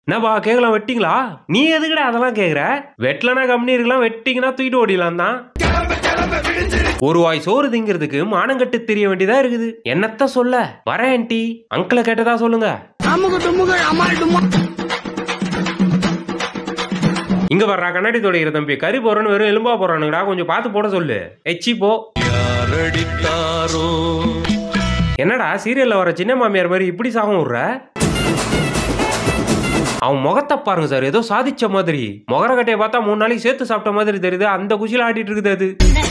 என்னப்பா கேட்கலாம் வெட்டிங்களா நீ எதுக்குடா அதெல்லாம் கேக்குற வெட்டலனா கம்பெனி இருக்கலாம் வெட்டிங்கன்னா தூக்கிட்டு ஓடிடலாம் தான் ஒரு வாய் சோறு திங்கிறதுக்கு மானங்கட்டு தெரிய வேண்டியதா இருக்குது என்னத்த சொல்ல வரேன் ஆன்ட்டி அங்கிளை கேட்டதா சொல்லுங்க இங்க வர்றா கண்ணாடி தொடைகிற தம்பி கறி போறேன்னு வெறும் எலும்பா போறானுங்கடா கொஞ்சம் பார்த்து போட சொல்லு எச்சி போ என்னடா சீரியல்ல வர சின்ன மாமியார் மாதிரி இப்படி சாகம் விடுற அவன் முகத்தை பாருங்க சார் ஏதோ சாதிச்ச மாதிரி முகரக்கட்டையை பார்த்தா மூணு நாளைக்கு சேர்த்து சாப்பிட்ட மாதிரி தெரியுது அந்த குஷியில் ஆடிட்டு இருக்குது அது